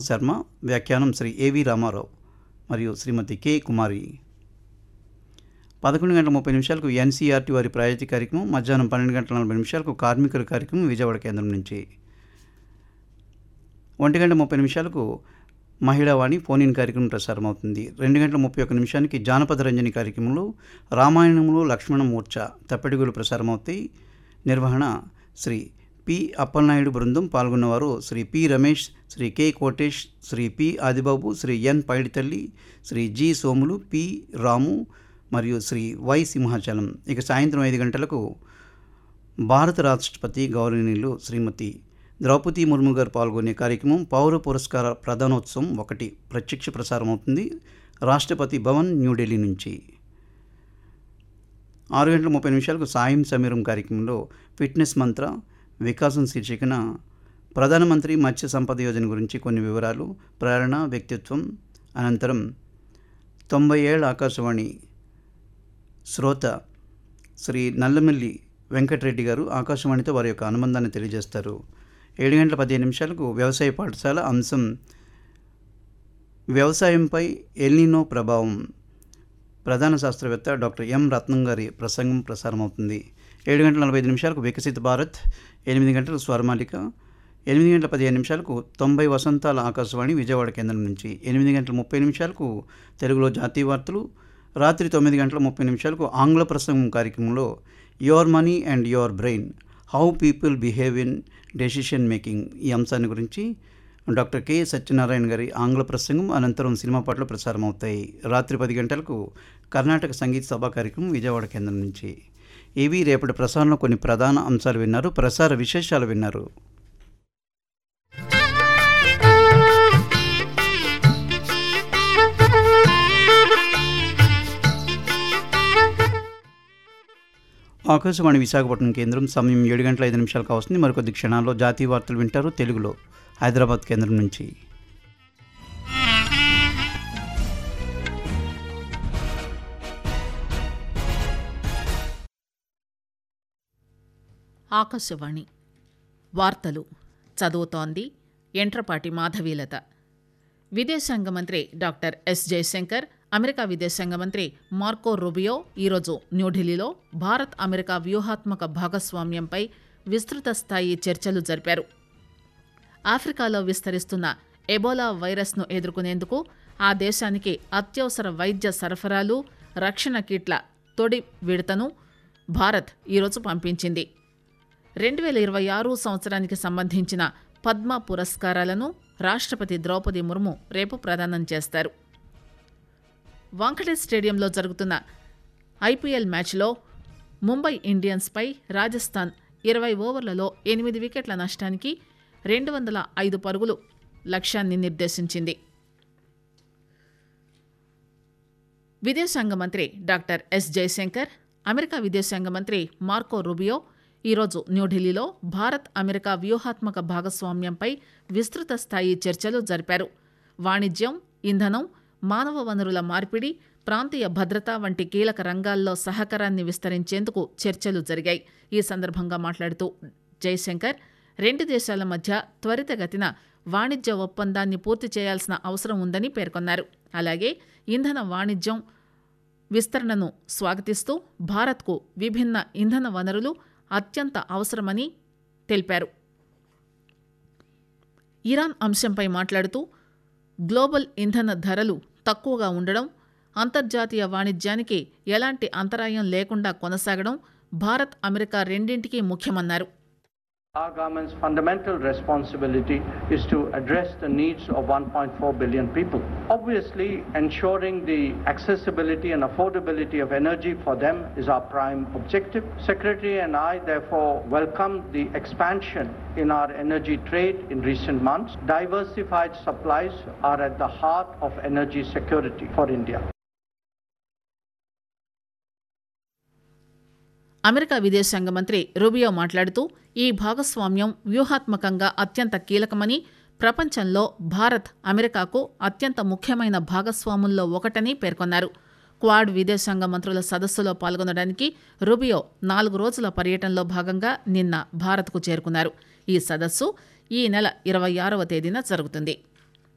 శర్మ వ్యాఖ్యానం శ్రీ ఏవి రామారావు మరియు శ్రీమతి కె కుమారి పదకొండు గంటల ముప్పై నిమిషాలకు ఎన్సీఆర్టీ వారి ప్రాయోజిత కార్యక్రమం మధ్యాహ్నం పన్నెండు గంటల నలభై నిమిషాలకు కార్మికుల కార్యక్రమం విజయవాడ కేంద్రం నుంచి ఒంటి గంట ముప్పై నిమిషాలకు మహిళావాణి ఫోన్ ఇన్ కార్యక్రమం ప్రసారం అవుతుంది రెండు గంటల ముప్పై ఒక్క నిమిషానికి జానపద రంజని కార్యక్రమంలో రామాయణంలో లక్ష్మణ మూర్ఛ తప్పెడుగులు ప్రసారం అవుతాయి నిర్వహణ శ్రీ పి అప్పలనాయుడు బృందం పాల్గొన్నవారు Shri P Ramesh Shri K Kotesh Shri P Adibabu Shri N Paiditalli Shri G Somulu P Ramu మరియు శ్రీ వై సింహాచలం ఇక సాయంత్రం ఐదు గంటలకు భారత రాష్ట్రపతి గౌరవనీయులు శ్రీమతి ద్రౌపది ముర్ము గారు పాల్గొనే కార్యక్రమం పౌర పురస్కార ప్రధానోత్సవం ఒకటి ప్రత్యక్ష ప్రసారం అవుతుంది రాష్ట్రపతి భవన్ న్యూఢిల్లీ నుంచి ఆరు గంటల ముప్పై నిమిషాలకు సాయం సమీరం కార్యక్రమంలో ఫిట్నెస్ మంత్ర వికాసం శీర్షికన ప్రధానమంత్రి మత్స్య సంపద యోజన గురించి కొన్ని వివరాలు ప్రేరణ వ్యక్తిత్వం అనంతరం తొంభై ఏళ్ళ ఆకాశవాణి శ్రోత శ్రీ నల్లమల్లి వెంకటరెడ్డి గారు ఆకాశవాణితో వారి యొక్క అనుబంధాన్ని తెలియజేస్తారు ఏడు గంటల పదిహేను నిమిషాలకు వ్యవసాయ పాఠశాల అంశం వ్యవసాయంపై ఎల్నినో ప్రభావం ప్రధాన శాస్త్రవేత్త డాక్టర్ ఎం రత్నం గారి ప్రసంగం ప్రసారం అవుతుంది ఏడు గంటల నలభై ఐదు నిమిషాలకు వికసిత భారత్ ఎనిమిది గంటలకు స్వరమాలిక ఎనిమిది గంటల పదిహేను నిమిషాలకు తొంభై వసంతాల ఆకాశవాణి విజయవాడ కేంద్రం నుంచి ఎనిమిది గంటల ముప్పై నిమిషాలకు తెలుగులో జాతీయ వార్తలు రాత్రి తొమ్మిది గంటల ముప్పై నిమిషాలకు ఆంగ్ల ప్రసంగం కార్యక్రమంలో your money and your brain how people behave in decision making ఈ అంశాన్ని గురించి డాక్టర్ కె సత్యనారాయణ గారి ఆంగ్ల ప్రసంగం అనంతరం సినిమా పాటలు ప్రసారం అవుతాయి రాత్రి పది గంటలకు కర్ణాటక సంగీత సభా కార్యక్రమం విజయవాడ కేంద్రం నుంచి ఇవి రేపటి ప్రసారంలో కొన్ని ప్రధాన అంశాలు విన్నారు ప్రసార విశేషాలు విన్నారు ఆకాశవాణి విశాఖపట్నం కేంద్రం సమయం ఏడు గంటల ఐదు నిమిషాలకు వస్తుంది మరికొద్ది క్షణాల్లో జాతీయ వార్తలు వింటారు తెలుగులో హైదరాబాద్ కేంద్రం నుంచి ఆకాశవాణి వార్తలు చదువుతోంది ఎంట్రపాటి మాధవీలత విదేశాంగ మంత్రి డాక్టర్ ఎస్ జయశంకర్ అమెరికా విదేశాంగ మంత్రి మార్కో రూబియో ఈరోజు న్యూఢిల్లీలో భారత్ అమెరికా వ్యూహాత్మక భాగస్వామ్యంపై విస్తృత స్థాయి చర్చలు జరిపారు ఆఫ్రికాలో విస్తరిస్తున్న ఎబోలా వైరస్ను ఎదుర్కొనేందుకు ఆ దేశానికి అత్యవసర వైద్య సరఫరాలు రక్షణ కిట్ల తొడి విడతను భారత్ ఈరోజు పంపించింది రెండు వేల ఇరవై ఆరు సంవత్సరానికి సంబంధించిన పద్మ పురస్కారాలను రాష్ట్రపతి ద్రౌపది ముర్ము రేపు ప్రదానం చేస్తారు వాంఖడే స్టేడియంలో జరుగుతున్న ఐపీఎల్ మ్యాచ్లో ముంబై ఇండియన్స్పై రాజస్థాన్ ఇరవై ఓవర్లలో ఎనిమిది వికెట్ల నష్టానికి రెండు వందల ఐదు పరుగులు లక్ష్యాన్ని నిర్దేశించింది విదేశాంగ మంత్రి డాక్టర్ ఎస్ జయశంకర్ అమెరికా విదేశాంగ మంత్రి మార్కో రూబియో ఈరోజు న్యూఢిల్లీలో భారత్ అమెరికా వ్యూహాత్మక భాగస్వామ్యంపై విస్తృత స్థాయి చర్చలు జరిపారు వాణిజ్యం ఇంధనం మానవ వనరుల మార్పిడి ప్రాంతీయ భద్రత వంటి కీలక రంగాల్లో సహకారాన్ని విస్తరించేందుకు చర్చలు జరిగాయి ఈ సందర్భంగా మాట్లాడుతూ జయశంకర్ రెండు దేశాల మధ్య త్వరితగతిన వాణిజ్య ఒప్పందాన్ని పూర్తి చేయాల్సిన అవసరం ఉందని పేర్కొన్నారు అలాగే ఇంధన వాణిజ్యం విస్తరణను స్వాగతిస్తూ భారత్కు విభిన్న ఇంధన వనరులు అత్యంత అవసరమని తెలిపారు ఇరాన్ అంశంపై మాట్లాడుతూ గ్లోబల్ ఇంధన ధరలు తక్కువగా ఉండడం అంతర్జాతీయ వాణిజ్యానికి ఎలాంటి అంతరాయం లేకుండా కొనసాగడం భారత్ అమెరికా రెండింటికి ముఖ్యమన్నారు Our government's fundamental responsibility is to address the needs of 1.4 billion people. Obviously, ensuring the accessibility and affordability of energy for them is our prime objective. Secretary and I therefore welcome the expansion in our energy trade in recent months. Diversified supplies are at the heart of energy security for India. America విదేశాంగ మంత్రి Rubio మాట్లాడుతూ ఈ భాగస్వామ్యం వ్యూహాత్మకంగా అత్యంత కీలకమని ప్రపంచంలో భారత్ అమెరికాకు అత్యంత ముఖ్యమైన భాగస్వాముల్లో ఒకటని పేర్కొన్నారు క్వాడ్ విదేశాంగ మంత్రుల సదస్సులో పాల్గొనడానికి రూబియో నాలుగు రోజుల పర్యటనలో భాగంగా నిన్న భారత్కు చేరుకున్నారు ఈ సదస్సు ఈ నెల ఇరవై ఆరవ తేదీన జరుగుతుంది